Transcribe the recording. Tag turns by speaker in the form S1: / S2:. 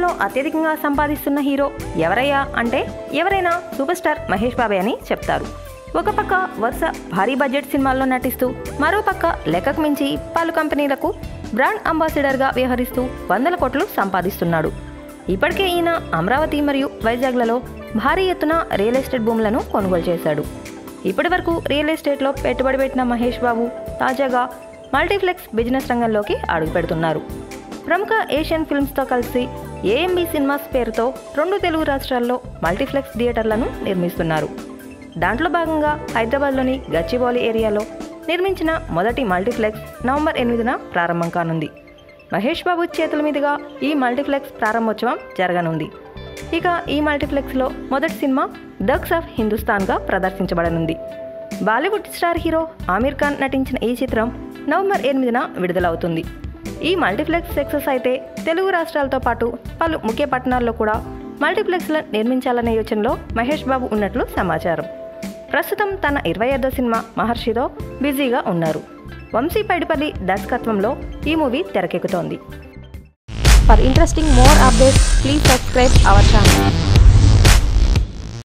S1: సినిమాల్లో అత్యధికంగా సంపాదిస్తున్న హీరో ఎవరయ్యా అంటే ఎవరైనా సూపర్ స్టార్ మహేష్ బాబే అని చెప్తారు ఒక పక్క వరుస భారీ బడ్జెట్ సినిమాల్లో నటిస్తూ మరో పక్క లెక్కకు మించి పలు కంపెనీలకు బ్రాండ్ అంబాసిడర్గా వ్యవహరిస్తూ వందల కోట్లు సంపాదిస్తున్నాడు ఇప్పటికే ఈయన అమరావతి మరియు వైజాగ్లలో భారీ ఎత్తున రియల్ ఎస్టేట్ భూములను కొనుగోలు చేశాడు ఇప్పటి వరకు రియల్ ఎస్టేట్లో పెట్టుబడి పెట్టిన మహేష్ బాబు తాజాగా మల్టీప్లెక్స్ బిజినెస్ రంగంలోకి అడుగుపెడుతున్నారు ప్రముఖ ఏషియన్ ఫిల్మ్స్తో కలిసి ఏఎంబి సినిమాస్ పేరుతో రెండు తెలుగు రాష్ట్రాల్లో మల్టీప్లెక్స్ థియేటర్లను నిర్మిస్తున్నారు దాంట్లో భాగంగా హైదరాబాద్లోని గచ్చిబౌలి ఏరియాలో నిర్మించిన మొదటి మల్టీప్లెక్స్ నవంబర్ ఎనిమిదిన ప్రారంభం కానుంది మహేష్ బాబు చేతుల మీదుగా ఈ మల్టీప్లెక్స్ ప్రారంభోత్సవం జరగనుంది ఇక ఈ మల్టీప్లెక్స్లో మొదటి సినిమా దగ్స్ ఆఫ్ హిందుస్థాన్గా ప్రదర్శించబడనుంది Bollywood star hero Aamir Khan నటించిన ఈ చిత్రం నవంబర్ ఎనిమిదిన విడుదలవుతుంది ఈ మల్టీప్లెక్స్ సక్సెస్ అయితే తెలుగు రాష్ట్రాలతో పాటు పలు ముఖ్య పట్టణాల్లో కూడా మల్టీప్లెక్స్లను నిర్మించాలనే యోచనలో మహేష్ బాబు ఉన్నట్లు సమాచారం ప్రస్తుతం తన ఇరవై ఐదో సినిమా మహర్షితో బిజీగా ఉన్నారు వంశీ పైడిపల్లి దర్శకత్వంలో ఈ మూవీ తెరకెక్కుతోంది
S2: For interesting more updates, please subscribe our channel.